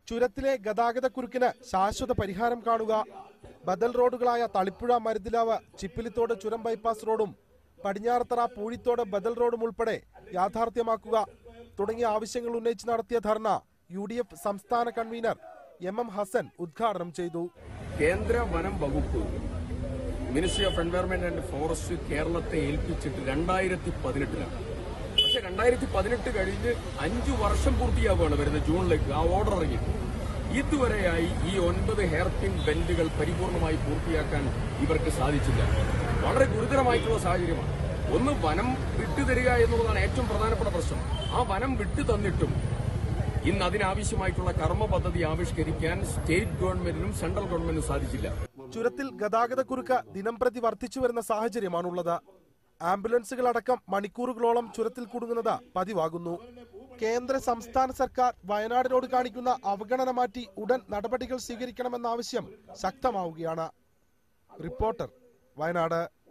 ചുരത്തിലെ ഗതാഗതക്കുരുക്കിന് ശാശ്വത പരിഹാരം കാണുക ബദൽ റോഡുകളായ തളിപ്പുഴ മരുതിലാവ് ചിപ്പിലിത്തോട് ചുരം ബൈപ്പാസ് റോഡും പടിഞ്ഞാറത്തറ പൂഴിത്തോട് ബദൽ റോഡും ഉൾപ്പെടെ യാഥാർത്ഥ്യമാക്കുക തുടങ്ങിയ ആവശ്യങ്ങൾ ഉന്നയിച്ച് നടത്തിയ ധർണ യു ഡി എഫ് സംസ്ഥാന കൺവീനർ എം എം ഹസൻ ഉദ്ഘാടനം ചെയ്തു കേന്ദ്ര വനം വകുപ്പ് ministry of environment and forest കേരളത്തെ ഏൽപ്പിച്ചിട്ട് രണ്ടായിരത്തി പതിനെട്ടിലാണ് പക്ഷെ രണ്ടായിരത്തി പതിനെട്ട് കഴിഞ്ഞ് അഞ്ചു വർഷം പൂർത്തിയാവുകയാണ് വരുന്നത് ജൂണിലേക്ക് ആ ഓർഡർ ഇറങ്ങി ഇതുവരെയായി ഈ ഒൻപത് ഹെയർപിൻ ബെൻഡുകൾ പരിപൂർണമായി പൂർത്തിയാക്കാൻ ഇവർക്ക് സാധിച്ചില്ല വളരെ ഗുരുതരമായിട്ടുള്ള സാഹചര്യമാണ് ഒന്ന് വനം വിട്ടുതരിക എന്നുള്ളതാണ് ഏറ്റവും പ്രധാനപ്പെട്ട പ്രശ്നം ആ വനം വിട്ടു തന്നിട്ടും ഇന്ന് അതിനാവശ്യമായിട്ടുള്ള കർമ്മ പദ്ധതി ആവിഷ്കരിക്കാൻ സ്റ്റേറ്റ് ഗവൺമെന്റിനും സെൻട്രൽ ഗവൺമെന്റിനും സാധിച്ചില്ല ചുരത്തിൽ ഗതാഗതക്കുരുക്ക് ദിനംപ്രതി വർദ്ധിച്ചു വരുന്ന സാഹചര്യമാണുള്ളത് ആംബുലൻസുകളടക്കം മണിക്കൂറുകളോളം ചുരത്തിൽ കുടുങ്ങുന്നത് പതിവാകുന്നു കേന്ദ്ര സംസ്ഥാന സർക്കാർ വയനാടിനോട് കാണിക്കുന്ന അവഗണന മാറ്റി ഉടൻ നടപടികൾ സ്വീകരിക്കണമെന്ന ആവശ്യം ശക്തമാവുകയാണ് റിപ്പോർട്ടർ വയനാട്